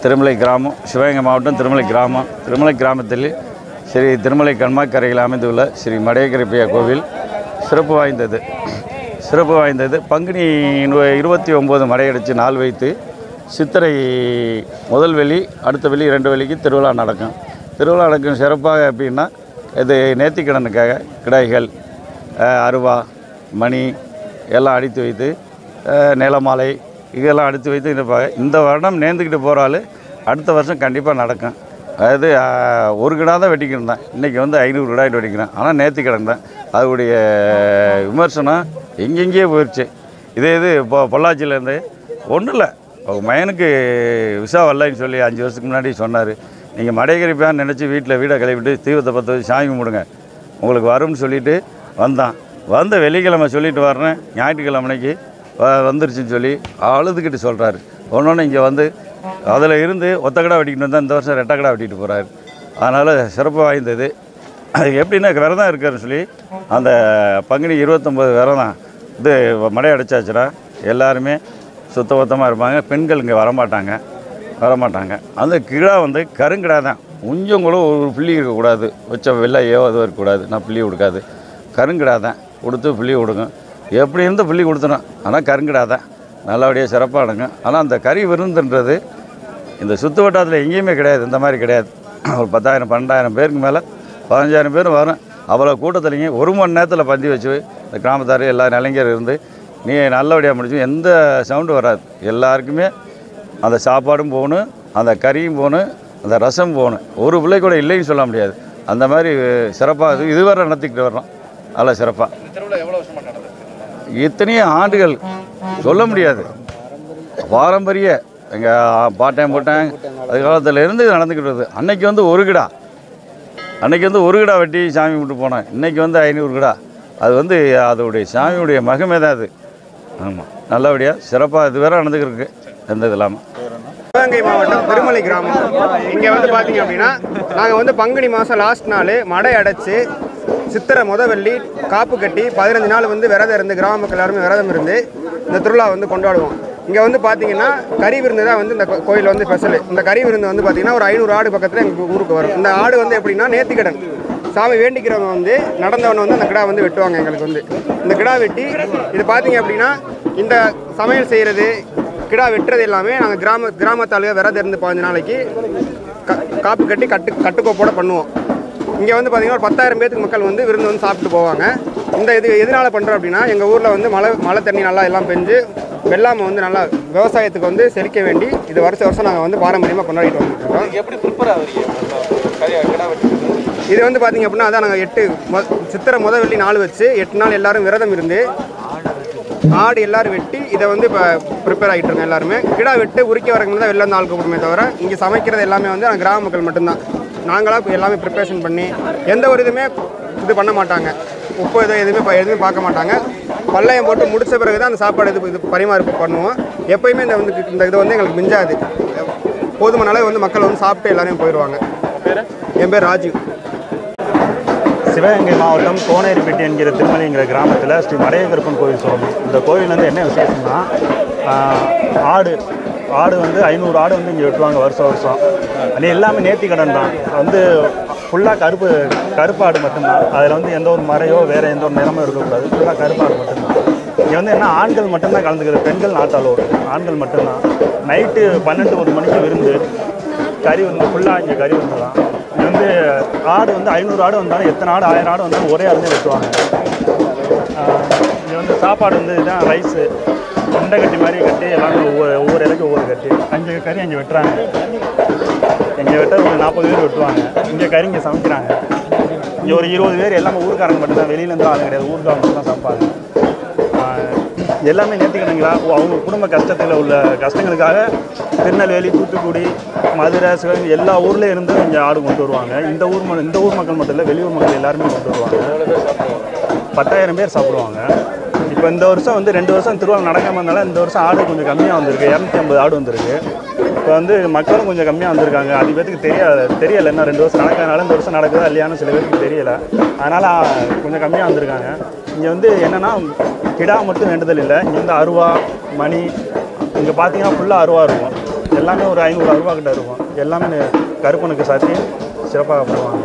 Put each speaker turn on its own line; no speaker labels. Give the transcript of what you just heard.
திருமலை கிராமம் சிவகங்கை மாவட்டம் திருமலை கிராமம் திருமலை கிராமத்தில் ஸ்ரீ திருமலை கண்மாக்கரையில் அமைந்துள்ள ஸ்ரீ மடையக்கரைப்பையா கோவில் சிறப்பு வாய்ந்தது சிறப்பு வாய்ந்தது பங்குனி நு- இருபத்தி ஒம்பது மடையடித்து நாள் வைத்து சித்திரை முதல் வெள்ளி அடுத்த வெள்ளி ரெண்டு வெள்ளிக்கு திருவிழா நடக்கும் திருவிழா நடக்கும் சிறப்பாக எப்படின்னா இது நேர்த்திக்கடனுக்காக கிடாய்கள் அஹ், அருவா மணி எல்லாம் அடித்து வைத்து அஹ், நிலமாலை இதெல்லாம் அடித்து வைத்து இருப்பாங்க இந்த வருடம் நேர்ந்துக்கிட்டு போகிறாள் அடுத்த வருஷம் கண்டிப்பாக நடக்கும் அதாவது அஹ், ஒரு கிடா தான் வெட்டிக்கிட்டு இருந்தேன் இன்றைக்கி வந்து ஐநூறு கிடாய்ட்டு வெட்டிக்கிறேன் ஆனால் நேர்த்தி கிடந்தேன் தான் அதோடைய விமர்சனம் எங்கெங்கேயோ போயிடுச்சு இதே இது இப்போ பொள்ளாச்சியிலேருந்து ஒன்றும் இல்லை அவங்க மயனுக்கு விசா வரலைன்னு சொல்லி அஞ்சு வருஷத்துக்கு முன்னாடி சொன்னார் நீங்கள் மடையகரிப்பான்னு நினச்சி வீட்டில் வீடை கழுவிட்டு தீவத்தை பற்ற வச்சு சாமி கும்பிடுங்க உங்களுக்கு வரும்னு சொல்லிட்டு வந்தான் வந்த வெள்ளிக்கிழமை சொல்லிட்டு வர்றேன் ஞாயிற்றுக்கிழமைக்கு வ- வந்துருச்சுன்னு சொல்லி அழுதுகிட்டு சொல்கிறாரு ஒன்று இங்கே வந்து அதில் இருந்து ஒத்த கடை வெட்டிக்கிட்டு வந்தால் இந்த வருஷம் ரெட்டை கடை வெட்டிட்டு போகிறாரு அதனால் சிறப்பு வாய்ந்தது அது எப்படின்னா விரதம் இருக்காருன்னு சொல்லி அந்த பங்குனி இருபத்தொம்பது விரதம் இது மடை அடைச்சாச்சுன்னா எல்லாருமே சுத்தபத்தமாக இருப்பாங்க பெண்கள் இங்கே வரமாட்டாங்க வரமாட்டாங்க அந்த கிடா வந்து கருங்கிடா தான் கொஞ்சம் கூட ஒரு புள்ளி இருக்கக்கூடாது வச்ச வெள்ளையோ அது இருக்கக்கூடாது நான் புள்ளி கொடுக்காது கருங்கிடா தான் கொடுத்து புள்ளி கொடுங்க எப்படி இருந்து புள்ளி கொடுத்துடும் ஆனால் கருங்கிடா தான் நல்லபடியாக சிறப்பாக அடங்கும் ஆனால் அந்த கறி விருந்துன்றது இந்த சுற்று வட்டாரத்தில் எங்கேயுமே கிடையாது இந்த மாதிரி கிடையாது ஒரு பத்தாயிரம் பன்னெண்டாயிரம் பேருக்கு மேலே பதினஞ்சாயிரம் பேர் வரும் அவ்வளோ கூட்டத்துலைங்க ஒரு மணி நேரத்தில் பந்தி வச்சு இந்த கிராமத்தார் எல்லா இளைஞர் இருந்து நீ நல்லபடியாக முடிச்சு எந்த சவுண்டும் வராது எல்லாருக்குமே அந்த சாப்பாடும் போகணும் அந்த கறியும் போகணும் அந்த ரசம் போகணும் ஒரு பிள்ளை கூட இல்லைன்னு சொல்ல முடியாது அந்த மாதிரி சிறப்பாக இது இதுவரை நடத்திக்கிட்டு வர்றோம் நல்லா சிறப்பாக இத்தனையும் ஆண்டுகள் சொல்ல முடியாது பாரம்பரிய எங்கள் பாட்டன் போட்டேன் அது காலத்துல இருந்து இது நடந்துக்கிட்டு வருது அன்னைக்கு வந்து ஒரு கிடா அன்னைக்கு வந்து ஒரு கிடா வெட்டி சாமி கும்பிட்டு போனேன் இன்னைக்கு வந்து ஐநூறு கிடா அது வந்து அதோடைய சாமியுடைய மகிமை தான் அது ஆமாம் நல்லபடியாக சிறப்பாக இது வேற நடந்துக்கிருக்கு எந்த இது இல்லாமல்
சிவகங்கை மாவட்டம் திருமலை கிராமம் இங்கே வந்து பார்த்தீங்க அப்படின்னா நாங்கள் வந்து பங்குனி மாதம் லாஸ்ட் நாள் மடை அடைச்சு சித்திரை முத வெள்ளி காப்பு கட்டி பதினஞ்சு நாள் வந்து விரதம் இருந்து கிராம மக்கள் எல்லாருமே விரதம் இருந்து இந்த திருவிழா வந்து கொண்டாடுவோம் இங்கே வந்து பார்த்தீங்கன்னா கறி விருந்து தான் வந்து இந்த கோ- கோயில் வந்து ஸ்பெஷல் இந்த கறி விருந்து வந்து பார்த்தீங்கன்னா ஒரு ஐநூறு ஆடு பக்கத்தில் எங்கள் ஊருக்கு வரும் இந்த ஆடு வந்து எப்படின்னா நேர்த்திக்கடன் சாமி வேண்டிக்கிறவங்க வந்து நடந்தவன வந்து அந்த கிடா வந்து வெட்டுவாங்க எங்களுக்கு வந்து இந்த கிடா வெட்டி இது பார்த்தீங்க அப்படின்னா இந்த சமையல் செய்கிறது கிடா வெட்டுறது எல்லாமே நாங்கள் கிராம கிராமத்தாளுக விரதம் இருந்து பதினஞ்சு நாளைக்கு க காப்பு கட்டி கட்டு கட்டுக்கோப்போட பண்ணுவோம் இங்கே வந்து பார்த்தீங்கன்னா ஒரு பத்தாயிரம் பேத்துக்கு மக்கள் வந்து விருந்து வந்து சாப்பிட்டு போவாங்க இந்த இது எதனால பண்ணுறோம் அப்படின்னா எங்கள் ஊரில் வந்து மழை மழை தண்ணி நல்லா எல்லாம் பெஞ்சு வெள்ளாமை வந்து நல்லா விவசாயத்துக்கு வந்து செழிக்க வேண்டி இது வருஷம் வருஷம் நாங்கள் வந்து பாரம்பரியமாக கொண்டாடிட்டு வந்துட்டு இருக்கோம்
எப்படி ப்ரிப்பேர் ஆகுறீங்க கறி கிடா வெட்டுறது
இது வந்து பார்த்தீங்க அப்படின்னா அதான் நாங்கள் எட்டு மொ- சித்திரை முத வெள்ளி நாள் வச்சு எட்டு நாள் எல்லாரும் விரதம் இருந்து ஆடு எல்லாரும் வெட்டி இதை வந்து இப்போ ப்ரிப்பேர் ஆகிட்டு இருக்கோம் எல்லாருமே கிடா வெட்டு உரிக்க வரக்கு தான் வெளில இருந்து ஆள் கூப்பிடுமே தவிர இங்கே சமைக்கிறது எல்லாமே வந்து நாங்கள் கிராம மக்கள் மட்டும்தான் நாங்களாக இப்போ எல்லாமே ப்ரிப்பரேஷன் பண்ணி எந்த ஒரு இதுவுமே இது பண்ண மாட்டாங்க உப்பு இதை எதுவுமே ப- எதுவுமே பார்க்க மாட்டாங்க பள்ளையம் போட்டு முடிச்ச பிறகு தான் அந்த சாப்பாடு இது இது பரிமாறிப்பு பண்ணுவோம் எப்பயுமே இந்த வந்து இந்த இது வந்து எங்களுக்கு மிஞ்சாது போதுமான அளவு வந்து மக்கள் வந்து சாப்பிட்டு எல்லாரையும் போயிடுவாங்க என் பேர் ராஜீவ்
சிவகங்கை மாவட்டம் கோனேரிப்பட்டி என்கிற திருமலைங்கிற கிராமத்தில் ஸ்ரீ மடையகருப்பன் கோவில் சொல்லணும் இந்த கோவில் வந்து என்ன விசேஷம்னா ஆஹ், ஆடு ஆடு வந்து ஐநூறு ஆடு வந்து இங்கே வெட்டுவாங்க வருஷம் வருஷம் அது எல்லாமே நேர்த்தி கடன் தான் வந்து ஃபுல்லாக கருப்பு கருப்பு ஆடு மட்டும்தான் அதில் வந்து எந்த ஒரு மறையோ வேறு எந்த ஒரு நிறமோ இருக்கக்கூடாது ஃபுல்லாக கருப்பு ஆடு மட்டும்தான் இங்கே வந்து என்ன ஆண்கள் மட்டும்தான் கலந்துக்கிறது பெண்கள் நாட்டாளோடு ஆண்கள் மட்டும்தான் நைட்டு பன்னெண்டு ஒரு மணிக்கு விருந்து கறி வந்து ஃபுல்லாக இங்கே கறி வந்து தான் இது வந்து ஆடு வந்து ஐநூறு ஆடு வந்தாலும் எத்தனை ஆடு ஆயிரம் ஆடு வந்தாலும் ஒரே ஆடு தான் வெட்டுவாங்க ஆஹ் இங்கே வந்து சாப்பாடு வந்து இதுதான் ரைஸு உண்டை கட்டி மாதிரி கட்டி எல்லாமே ஒவ்வொரு ஒவ்வொரு இலைக்கு ஒவ்வொரு கட்டி அஞ்சு கறி அங்கே வெட்டுறாங்க இங்கே வெட்ட ஒரு நாற்பது பேர் வெட்டுவாங்க இங்கே கறி இங்கே சமைக்கிறாங்க இங்கே ஒரு இருபது பேர் எல்லாமே ஊருக்காரங்க மட்டும்தான் வெளியிலேருந்து ஆள் கிடையாது ஊருக்காரங்க மட்டும் தான் சமைப்பாங்க ஆஹ் எல்லாமே நேர்த்திக்கணுங்களா அவங்க குடும்ப கஷ்டத்தில் உள்ள கஷ்டங்களுக்காக திருநெல்வேலி தூத்துக்குடி மதுரை சிவகங்கை எல்லா ஊர்லேயும் இருந்து இங்கே ஆடு கொண்டு வருவாங்க இந்த ஊர் ம- இந்த ஊர் மக்கள் மட்டும் இல்லை வெளியூர் மக்கள் எல்லாருமே கொண்டு வருவாங்க பத்தாயிரம் பேர் சாப்பிடுவாங்க இப்போ இந்த வருஷம் வந்து ரெண்டு வருஷம் திருவிழா நடக்காம இருந்தாலும் இந்த வருஷம் ஆடு கொஞ்சம் கம்மியாக வந்திருக்கு இரநூத்தி ஐம்பது ஆடு வந்திருக்கு இப்போ வந்து மக்களும் கொஞ்சம் கம்மியாக வந்திருக்காங்க அது பேருக்கு தெரியாது தெரியலை என்ன ரெண்டு வருஷம் நடக்காதனால இந்த வருஷம் நடக்குதா இல்லையான்னு சில பேருக்கு தெரியல அதனால் கொஞ்சம் கம்மியாக வந்திருக்காங்க இங்கே வந்து என்னென்னா கிடா மட்டும் வேண்டுதல் இல்லை இங்கே வந்து அருவா மணி இங்கே பார்த்தீங்கன்னா ஃபுல்லாக அருவா இருக்கும் எல்லாமே ஒரு ஐநூறு ரூபா கிட்ட இருக்கும் எல்லாமே கருப்பனுக்கு சாத்தி சிறப்பாக பண்ணுவாங்க